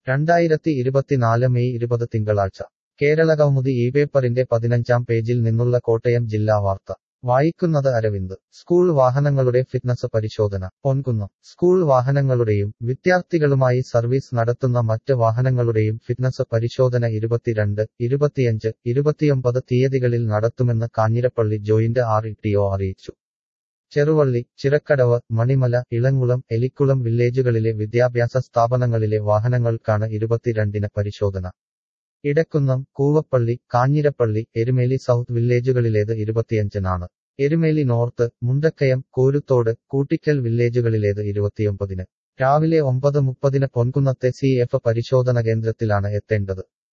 രണ്ടായിരത്തി ഇരുപത്തിനാല് മെയ് ഇരുപത് തിങ്കളാഴ്ച കേരള കൗമുദി ഈ പേപ്പറിന്റെ പതിനഞ്ചാം പേജിൽ നിന്നുള്ള കോട്ടയം ജില്ലാ വാർത്ത വായിക്കുന്നത് അരവിന്ദ് സ്കൂൾ വാഹനങ്ങളുടെ ഫിറ്റ്നസ് പരിശോധന പൊൻകുന്നം സ്കൂൾ വാഹനങ്ങളുടെയും വിദ്യാർത്ഥികളുമായി സർവീസ് നടത്തുന്ന മറ്റ് വാഹനങ്ങളുടെയും ഫിറ്റ്നസ് പരിശോധന ഇരുപത്തിരണ്ട് ഇരുപത്തിയഞ്ച് ഇരുപത്തിയൊമ്പത് തീയതികളിൽ നടത്തുമെന്ന് കാഞ്ഞിരപ്പള്ളി ജോയിന്റ് ആർ ഇ അറിയിച്ചു ചെറുവള്ളി ചിറക്കടവ് മണിമല ഇളങ്കുളം എലിക്കുളം വില്ലേജുകളിലെ വിദ്യാഭ്യാസ സ്ഥാപനങ്ങളിലെ വാഹനങ്ങൾക്കാണ് ഇരുപത്തിരണ്ടിന് പരിശോധന ഇടക്കുന്നം കൂവപ്പള്ളി കാഞ്ഞിരപ്പള്ളി എരുമേലി സൗത്ത് വില്ലേജുകളിലേത് ഇരുപത്തിയഞ്ചിനാണ് എരുമേലി നോർത്ത് മുണ്ടക്കയം കോരുത്തോട് കൂട്ടിക്കൽ വില്ലേജുകളിലേത് ഇരുപത്തിയൊമ്പതിന് രാവിലെ ഒമ്പത് മുപ്പതിന് പൊൻകുന്നത്തെ സി എഫ് പരിശോധന കേന്ദ്രത്തിലാണ് എത്തേണ്ടത്